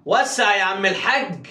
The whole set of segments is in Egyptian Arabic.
وسع يا عم الحاج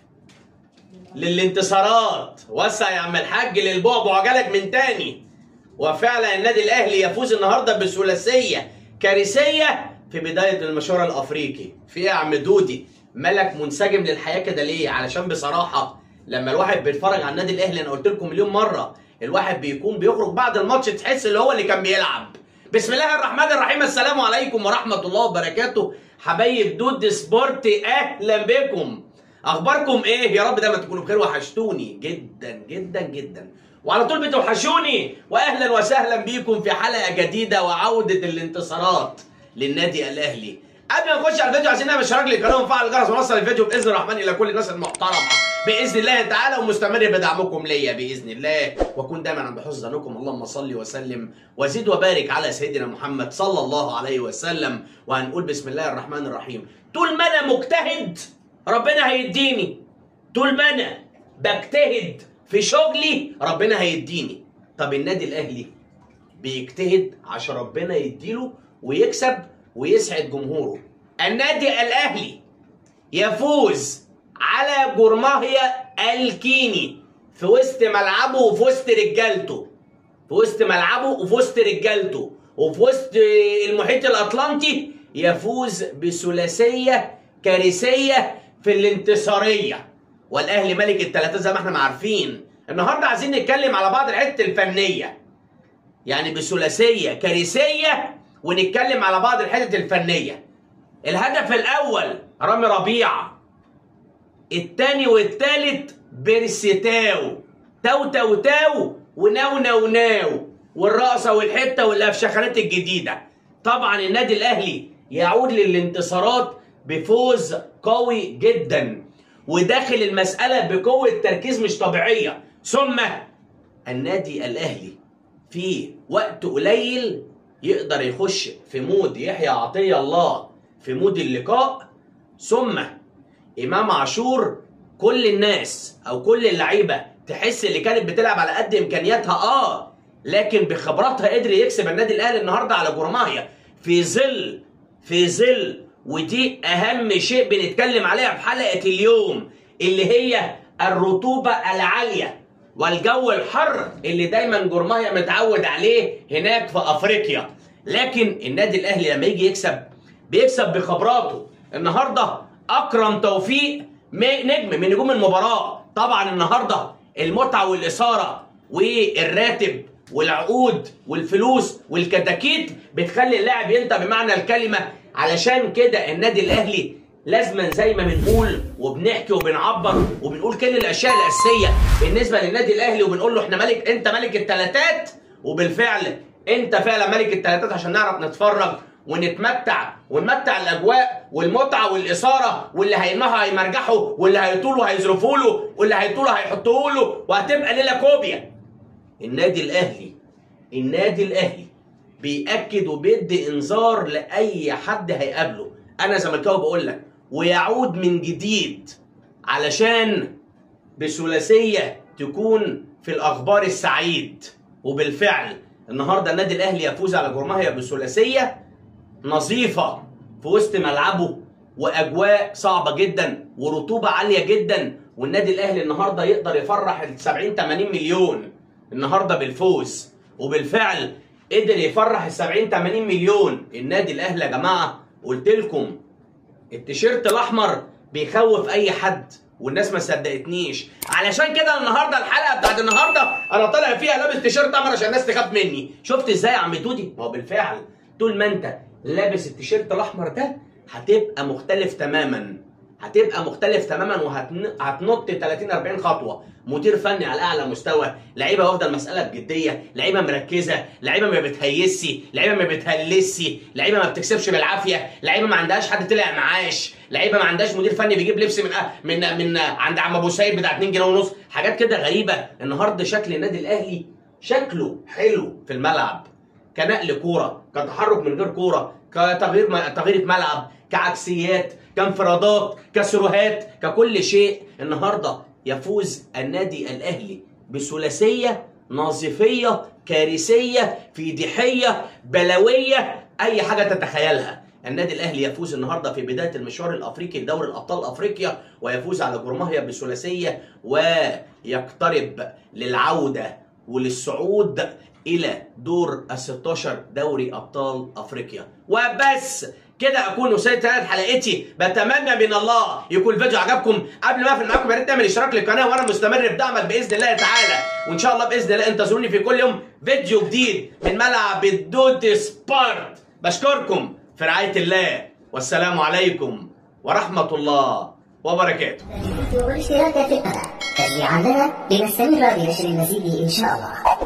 للانتصارات وسع يا عم الحاج للبعبع جالك من تاني وفعلا النادي الاهلي يفوز النهارده بثلاثيه كارثيه في بدايه المشوار الافريقي في ايه يا عم دودي مالك منسجم للحياه كده ليه علشان بصراحه لما الواحد بيتفرج على النادي الاهلي انا قلت لكم مليون مره الواحد بيكون بيخرج بعد الماتش تحس اللي هو اللي كان بيلعب بسم الله الرحمن الرحيم السلام عليكم ورحمه الله وبركاته حبايب دود سبورت اهلا بكم اخباركم ايه يا رب دايما تكونوا بخير وحشتوني جدا جدا جدا وعلى طول بتوحشوني واهلا وسهلا بيكم في حلقه جديده وعوده الانتصارات للنادي الاهلي قبل ما نخش على الفيديو عايزين نعمل اشتراك للقناه ونفعل الجرس ونوصل الفيديو باذن الرحمن الى كل الناس المحترمه باذن الله تعالى ومستمر بدعمكم ليا باذن الله واكون دايما عند حسن ظنكم اللهم صل وسلم وزد وبارك على سيدنا محمد صلى الله عليه وسلم وهنقول بسم الله الرحمن الرحيم طول ما انا مجتهد ربنا هيديني طول ما انا بجتهد في شغلي ربنا هيديني طب النادي الاهلي بيجتهد عشان ربنا يديله ويكسب ويسعد جمهوره النادي الاهلي يفوز على جرماهيا الكيني في وسط ملعبه وفي وسط رجالته في وسط ملعبه وفي وسط رجالته وفي وسط المحيط الاطلنطي يفوز بثلاثيه كارثيه في الانتصاريه والاهلي ملك الثلاثه زي ما احنا ما عارفين النهارده عايزين نتكلم على بعض الحته الفنيه يعني بثلاثيه كارثيه ونتكلم على بعض الحتت الفنيه الهدف الاول رامي ربيعه الثاني والثالث بيرسيتاو تاو تاو تاو وناو ناو ناو والرقصه والحته والافشخانات الجديده طبعا النادي الاهلي يعود للانتصارات بفوز قوي جدا وداخل المساله بقوه تركيز مش طبيعيه ثم النادي الاهلي في وقت قليل يقدر يخش في مود يحيى عطيه الله في مود اللقاء ثم امام عاشور كل الناس او كل اللعيبه تحس اللي كانت بتلعب على قد امكانياتها اه لكن بخبراتها قدر يكسب النادي الاهلي النهارده على جرماهيا في ظل في ظل ودي اهم شيء بنتكلم عليها في حلقه اليوم اللي هي الرطوبه العاليه والجو الحر اللي دايما جرماهيا متعود عليه هناك في افريقيا لكن النادي الاهلي لما يجي يكسب بيكسب بخبراته النهارده اكرم توفيق نجم من نجوم المباراه طبعا النهارده المتعه والاثاره والراتب والعقود والفلوس والكتاكيت بتخلي اللاعب ينتى بمعنى الكلمه علشان كده النادي الاهلي لازما زي ما بنقول وبنحكي وبنعبر وبنقول كل الاشياء الاساسيه بالنسبه للنادي الاهلي وبنقول له احنا ملك انت ملك الثلاثات وبالفعل انت فعلا ملك الثلاثات عشان نعرف نتفرج ونتمتع ونمتع الاجواء والمتعه والاثاره واللي هينها هيمرجحوا واللي هيطولوا هيظرفوا له واللي هيطولوا هيحطوا له وهتبقى ليله كوبيا النادي الاهلي النادي الاهلي بيأكد وبيدي انذار لاي حد هيقابله انا زملكاوي بقول لك ويعود من جديد علشان بثلاثيه تكون في الاخبار السعيد وبالفعل النهارده النادي الاهلي يفوز على جرماهيا بثلاثيه نظيفه في وسط ملعبه واجواء صعبه جدا ورطوبه عاليه جدا والنادي الاهلي النهارده يقدر يفرح ال 70 80 مليون النهارده بالفوز وبالفعل قدر يفرح ال 70 80 مليون النادي الاهلي يا جماعه قلت لكم التيشيرت الاحمر بيخوف اي حد والناس ما صدقتنيش علشان كده النهارده الحلقه بتاعت النهارده انا طالع فيها لابس تيشيرت احمر عشان الناس تخاف مني شفت ازاي يا عم دودي ما هو بالفعل طول ما انت لابس التيشيرت الاحمر ده هتبقى مختلف تماما هتبقى مختلف تماما وهتنط 30 40 خطوه مدير فني على اعلى مستوى لعيبه واخده المساله بجديه لعيبه مركزه لعيبه ما بتهيسش لعيبه ما بتهلسش لعيبه ما بتكسبش بالعافيه لعيبه ما عندهاش حد طلع معاش لعيبه ما عندهاش مدير فني بيجيب لبس من من من عند عم ابو سيد بتاع 2 جنيه ونص حاجات كده غريبه النهارده شكل النادي الاهلي شكله حلو في الملعب كنقل كوره كتحرك من غير كوره كتغيير تغيير ملعب كعكسيات كانفرادات كسروهات ككل شيء النهارده يفوز النادي الاهلي بثلاثيه ناظفيه كارثيه فيديحيه بلويه اي حاجه تتخيلها النادي الاهلي يفوز النهارده في بدايه المشوار الافريقي لدوري الابطال افريقيا ويفوز على جرماهيا بثلاثيه ويقترب للعوده وللصعود الى دور ال 16 دوري ابطال افريقيا وبس كده اكون وصلت ثلاث حلقتي بتمنى من الله يكون الفيديو عجبكم قبل ما اقفل معاكم يا ريت تعمل اشتراك للقناه وانا مستمر في دعمك باذن الله تعالى وان شاء الله باذن الله انتظروني في كل يوم فيديو جديد من ملعب الدوت سبارت بشكركم في رعايه الله والسلام عليكم ورحمه الله وبركاته والاشتراك في القناة تشجيعا لنا لنستمر بنشر المزيد إن شاء الله